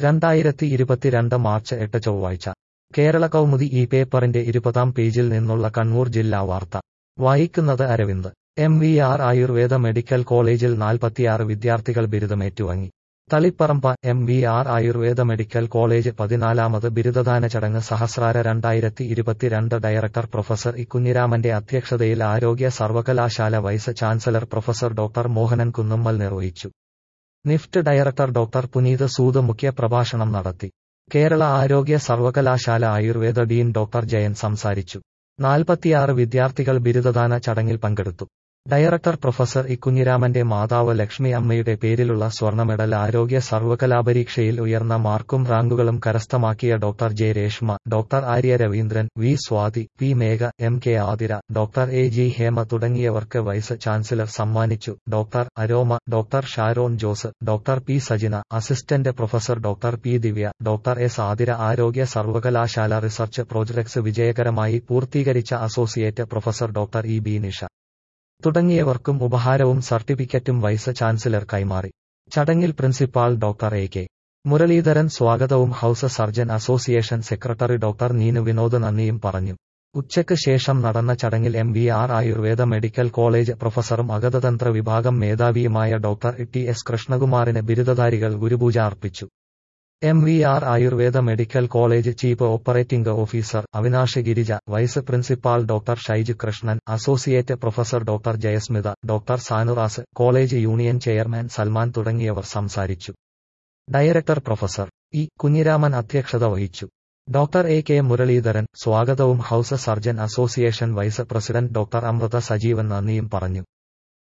രണ്ടായിരത്തി ഇരുപത്തിരണ്ട് മാർച്ച് എട്ട് ചൊവ്വാഴ്ച കേരള കൗമുദി ഈ പേപ്പറിന്റെ ഇരുപതാം പേജിൽ നിന്നുള്ള കണ്ണൂർ ജില്ലാ വാർത്ത വായിക്കുന്നത് Aravind M V R Ayurveda medical കോളേജിൽ നാൽപ്പത്തിയാറ് വിദ്യാർത്ഥികൾ ബിരുദമേറ്റുവാങ്ങി Taliparamba M V R Ayurveda medical college പതിനാലാമത് ബിരുദദാന ചടങ്ങ് സഹസ്രാര രണ്ടായിരത്തി ഇരുപത്തിരണ്ട് ഡയറക്ടർ പ്രൊഫസർ ഇ കുഞ്ഞിരാമന്റെ അധ്യക്ഷതയിൽ ആരോഗ്യ സർവകലാശാല vice chancellor professor doctor Mohanan Kunnummal നിർവഹിച്ചു NIFT director doctor Puneet Sood മുഖ്യ പ്രഭാഷണം നടത്തി കേരള ആരോഗ്യ സർവകലാശാല ആയുർവേദ ഡീൻ ഡോക്ടർ ജയൻ സംസാരിച്ചു നാൽപ്പത്തിയാറ് വിദ്യാർത്ഥികൾ ബിരുദദാന ചടങ്ങിൽ പങ്കെടുത്തു ഡയറക്ടർ പ്രൊഫസർ ഇ കുഞ്ഞിരാമന്റെ മാതാവ് ലക്ഷ്മി അമ്മയുടെ പേരിലുള്ള സ്വർണ്ണ മെഡൽ ആരോഗ്യ സർവകലാപരീക്ഷയിൽ ഉയർന്ന മാർക്കും റാങ്കുകളും കരസ്ഥമാക്കിയ doctor J Reshma doctor Arya Raveendran V Swathi P Megha M K Athira doctor A G Hema തുടങ്ങിയവർക്ക് വൈസ് ചാൻസലർ സമ്മാനിച്ചു doctor Aroma doctor Sharon Jose doctor P Sajina assistant professor doctor P Divya doctor S Athira ആരോഗ്യ സർവകലാശാല റിസർച്ച് പ്രോജക്ട്സ് വിജയകരമായി പൂർത്തീകരിച്ച associate professor doctor E B Nisha തുടങ്ങിയവർക്കും ഉപഹാരവും സർട്ടിഫിക്കറ്റും വൈസ് ചാൻസലർ കൈമാറി ചടങ്ങിൽ principal doctor A K Muraleedharan സ്വാഗതവും house surgeon association secretary doctor Neenu Vinod നന്ദിയും പറഞ്ഞു ഉച്ചയ്ക്ക് ശേഷം നടന്ന ചടങ്ങിൽ M V R Ayurveda medical college പ്രൊഫസറും അഗതതന്ത്ര വിഭാഗം മേധാവിയുമായ ഡോക്ടർ ടി എസ് കൃഷ്ണകുമാറിന് ബിരുദധാരികൾ ഗുരുപൂജ അർപ്പിച്ചു M V R Ayurveda medical college chief operating officer Avinash Girija vice principal doctor Shaiju Krishnan associate professor doctor Jayasmitha doctor Sanuras college union chairman Salman തുടങ്ങിയവർ സംസാരിച്ചു ഡയറക്ടർ പ്രൊഫസർ ഇ കുഞ്ഞിരാമൻ അധ്യക്ഷത വഹിച്ചു ഡോക്ടർ എ കെ മുരളീധരൻ സ്വാഗതവും house surgeon association vice president doctor Amritha Sajeevan നന്ദിയും പറഞ്ഞു